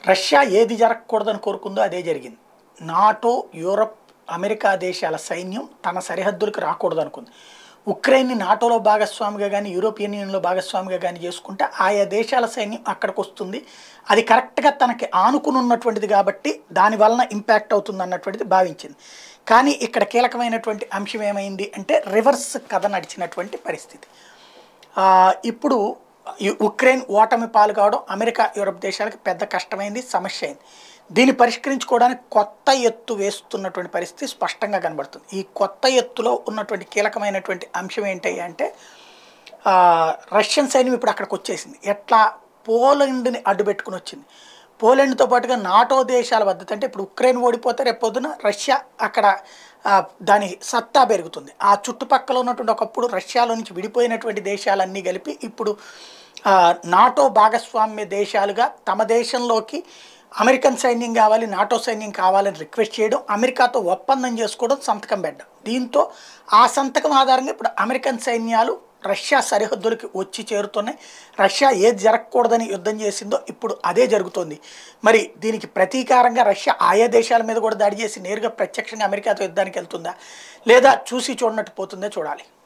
Russia ఏది జరగకూడదని కోరుకుందో అదే జరిగింది నాటో యూరప్ అమెరికా దేశాల సైన్యం తన సరిహద్దులకు రాకూడదు అనుకుంది ఉక్రెయిన్ని నాటోలో భాగస్వామిగా కానీ యూరోపియన్ యూనియన్లో భాగస్వామిగా కానీ చేసుకుంటే ఆయా దేశాల సైన్యం అక్కడికి వస్తుంది అది కరెక్ట్గా తనకి ఆనుకుని ఉన్నటువంటిది కాబట్టి దాని వలన ఇంపాక్ట్ అవుతుంది అన్నటువంటిది భావించింది కానీ ఇక్కడ కీలకమైనటువంటి అంశం ఏమైంది అంటే రివర్స్ కథ నడిచినటువంటి పరిస్థితి ఆ, ఇప్పుడు యు- ఉక్రెయిన్ ఓటమి పాలు కావడం అమెరికా యూరప్ దేశాలకు పెద్ద కష్టమైంది సమస్య అయింది దీన్ని పరిష్కరించుకోవడానికి కొత్త ఎత్తు వేస్తున్నటువంటి పరిస్థితి స్పష్టంగా కనబడుతుంది ఈ కొత్త ఎత్తులో ఉన్నటువంటి కీలకమైనటువంటి అంశం ఏంటి అంటే ఆ, రష్యన్ సైన్యం ఇప్పుడు అక్కడికి వచ్చేసింది ఎట్లా పోలండ్ని అడ్డుపెట్టుకుని వచ్చింది పోలాండ్తో పాటుగా నాటో దేశాల మద్దతు అంటే ఇప్పుడు ఉక్రెయిన్ ఓడిపోతే రేపు పొద్దున రష్యా అక్కడ ఆ, దాని సత్తా పెరుగుతుంది ఆ చుట్టుపక్కల ఉన్నటువంటి ఒకప్పుడు రష్యాలో నుంచి విడిపోయినటువంటి దేశాలన్నీ కలిపి ఇప్పుడు ఆ, నాటో భాగస్వామ్య దేశాలుగా తమ దేశంలోకి అమెరికన్ సైన్యం కావాలి నాటో సైన్యం కావాలని రిక్వెస్ట్ చేయడం అమెరికాతో ఒప్పందం చేసుకోవడం సంతకం పెట్టడం దీంతో ఆ సంతకం ఆధారంగా ఇప్పుడు అమెరికన్ సైన్యాలు రష్యా సరిహద్దులకి వచ్చి చేరుతున్నాయి రష్యా ఏది జరగకూడదని యుద్ధం చేసిందో ఇప్పుడు అదే జరుగుతోంది మరి దీనికి ప్రతీకారంగా రష్యా ఆయా దేశాల మీద కూడా దాడి చేసి నేరుగా ప్రత్యక్షంగా అమెరికాతో యుద్ధానికి వెళ్తుందా లేదా చూసి చూడనట్టు పోతుందో చూడాలి